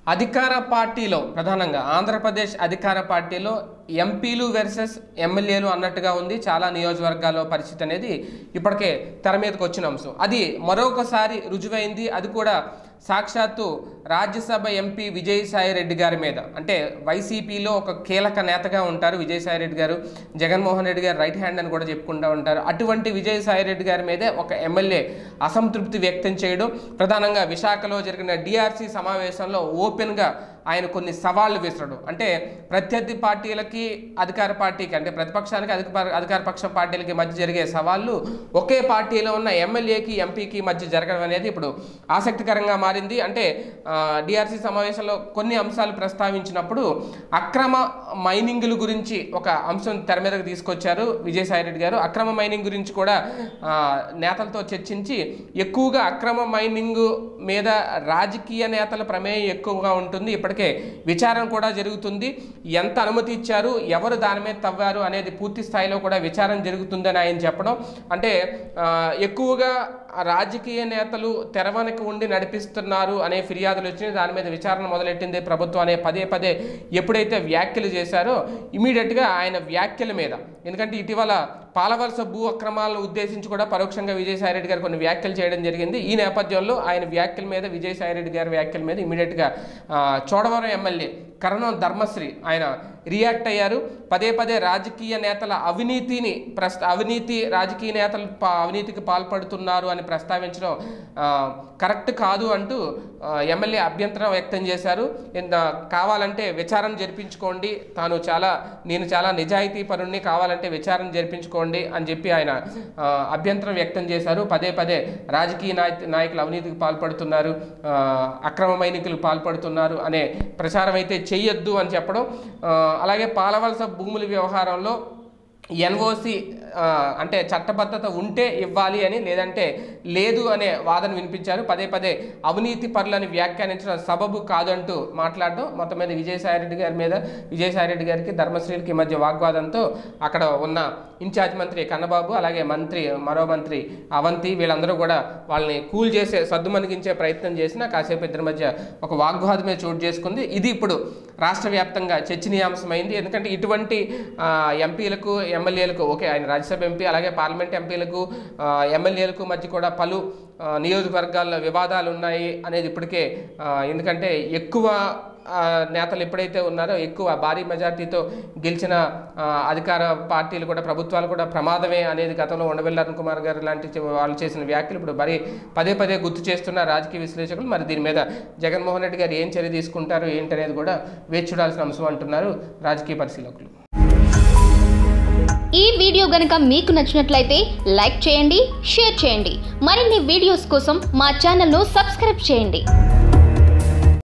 అధికార పార్టీలో ప్రధానంగా ఆంధ్రప్రదేశ్ అధికార పార్టీలో ఎంపీలు వెర్సెస్ ఎమ్మెల్యేలు అన్నట్టుగా ఉంది చాలా నియోజకవర్గాల్లో పరిస్థితి అనేది ఇప్పటికే తెర మీదకి వచ్చిన అంశం అది మరొకసారి రుజువైంది అది కూడా సాక్షాత్తు రాజ్యసభ ఎంపీ విజయసాయి రెడ్డి గారి మీద అంటే వైసీపీలో ఒక కీలక నేతగా ఉంటారు విజయసాయి రెడ్డి గారు జగన్మోహన్ రెడ్డి గారు రైట్ హ్యాండ్ అని కూడా చెప్పుకుంటూ ఉంటారు అటువంటి విజయసాయి రెడ్డి గారి మీదే ఒక ఎమ్మెల్యే అసంతృప్తి వ్యక్తం చేయడం ప్రధానంగా విశాఖలో జరిగిన డిఆర్సీ సమావేశంలో ఓపెన్గా ఆయన కొన్ని సవాళ్లు విసరడం అంటే ప్రత్యర్థి పార్టీలకి అధికార పార్టీకి అంటే ప్రతిపక్షానికి అధికార అధికార పక్ష పార్టీలకి మధ్య జరిగే సవాళ్ళు ఒకే పార్టీలో ఉన్న ఎమ్మెల్యేకి ఎంపీకి మధ్య జరగడం అనేది ఇప్పుడు ఆసక్తికరంగా మారింది అంటే డిఆర్సీ సమావేశంలో కొన్ని అంశాలు ప్రస్తావించినప్పుడు అక్రమ మైనింగ్ల గురించి ఒక అంశం తెర మీదకు తీసుకొచ్చారు విజయసాయి రెడ్డి గారు అక్రమ మైనింగ్ గురించి కూడా ఆ, నేతలతో చర్చించి ఎక్కువగా అక్రమ మైనింగ్ మీద రాజకీయ నేతల ప్రమేయం ఎక్కువగా ఉంటుంది ఇప్పటికే విచారణ కూడా జరుగుతుంది ఎంత అనుమతి ఇచ్చారు ఎవరు దాని మీద తవ్వారు అనేది పూర్తి స్థాయిలో కూడా విచారణ జరుగుతుందని ఆయన చెప్పడం అంటే ఆ, ఎక్కువగా ఆ రాజకీయ నేతలు తెరవనికి ఉండి నడిపిస్తున్నారు అనే ఫిర్యాదులు వచ్చినాయి దాని మీద విచారణ మొదలెట్టింది ప్రభుత్వం అనే పదే పదే ఎప్పుడైతే వ్యాఖ్యలు చేశారో ఇమీడియట్గా ఆయన వ్యాఖ్యల మీద ఎందుకంటే ఇటీవల పాలవలస భూ అక్రమాలను ఉద్దేశించి కూడా పరోక్షంగా విజయసాయిరెడ్డి గారు కొన్ని వ్యాఖ్యలు చేయడం జరిగింది ఈ నేపథ్యంలో ఆయన వ్యాఖ్యల మీద విజయసాయిరెడ్డి గారి వ్యాఖ్యల మీద ఇమీడియట్గా చోడవరం ఎమ్మెల్యే కరణం ధర్మశ్రీ ఆయన రియాక్ట్ అయ్యారు పదే పదే రాజకీయ నేతల అవినీతిని ప్రస్త అవినీతి రాజకీయ నేతలు పా- అవినీతికి పాల్పడుతున్నారు అని ప్రస్తావించడం ఆ, కరెక్ట్ కాదు అంటూ ఆ, ఎమ్మెల్యే అభ్యంతరం వ్యక్తం చేశారు ఇంత- కావాలంటే విచారణ జరిపించుకోండి తాను చాలా నేను చాలా నిజాయితీ పరుణ్ణి కావాలంటే విచారణ జరిపించుకోండి అని చెప్పి ఆయన ఆ, అభ్యంతరం వ్యక్తం చేశారు పదే పదే రాజకీయ నాయ నాయకులు అవినీతికి పాల్పడుతున్నారు ఆ, అక్రమ మైనికులు పాల్పడుతున్నారు అనే ప్రచారం అయితే చెయ్యొద్దు అని చెప్పడం ఆ, అలాగే పాలవలస భూముల వ్యవహారంలో ఎన్ఓసి అంటే చట్టబద్ధత ఉంటే ఇవ్వాలి అని లేదంటే లేదు అనే వాదన వినిపించారు పదే పదే అవినీతి పరులని వ్యాఖ్యానించడం సబబు కాదంటూ మాట్లాడడం మొత్తం మీద విజయసాయిరెడ్డి గారి మీద విజయసాయిరెడ్డి గారికి ధర్మశ్రీలకి మధ్య వాగ్వాదంతో అక్కడ ఉన్న ఇన్ఛార్జ్ మంత్రి కన్నబాబు అలాగే మంత్రి మరో మంత్రి అవంతి వీళ్ళందరూ కూడా వాళ్ళని కూల్ చేసే సద్దుమణిగించే ప్రయత్నం చేసినా కాసేపు ఇద్దరి మధ్య ఒక వాగ్వాదమే చోటు చేసుకుంది ఇది ఇప్పుడు రాష్ట్ర వ్యాప్తంగా చర్చనీయాంశమైంది ఎందుకంటే ఇటువంటి ఆ, ఎంపీలకు ఎమ్మెల్యేలకు ఓకే ఆయన రాజ్యసభ ఎంపీ అలాగే పార్లమెంట్ ఎంపీలకు ఆ, ఎమ్మెల్యేలకు మధ్య కూడా పలు ఆ, నియోజకవర్గాల్లో వివాదాలు ఉన్నాయి అనేది ఇప్పటికే ఆ, ఎందుకంటే ఎక్కువ ఆ, నేతలు ఎప్పుడైతే ఉన్నారో ఎక్కువ భారీ మెజార్టీతో గెలిచిన ఆ, అధికార పార్టీలు కూడా ప్రభుత్వాలు కూడా ప్రమాదమే అనేది గతంలో ఉండవెల్లి అరుణ్ కుమార్ గారు లాంటి చే- వాళ్ళు చేసిన వ్యాఖ్యలు ఇప్పుడు మరి పదే పదే గుర్తు చేస్తున్న రాజకీయ విశ్లేషకులు మరి దీని మీద జగన్మోహన్ రెడ్డి గారు ఏం చర్య తీసుకుంటారు ఏంటనేది కూడా వేచి చూడాల్సిన అంశం అంటున్నారు రాజకీయ పరిశీలకులు ఈ వీడియో గనుక మీకు నచ్చినట్లయితే లైక్ చేయండి షేర్ చేయండి మరిన్ని వీడియోస్ కోసం మా ఛానల్ను సబ్స్క్రైబ్ చేయండి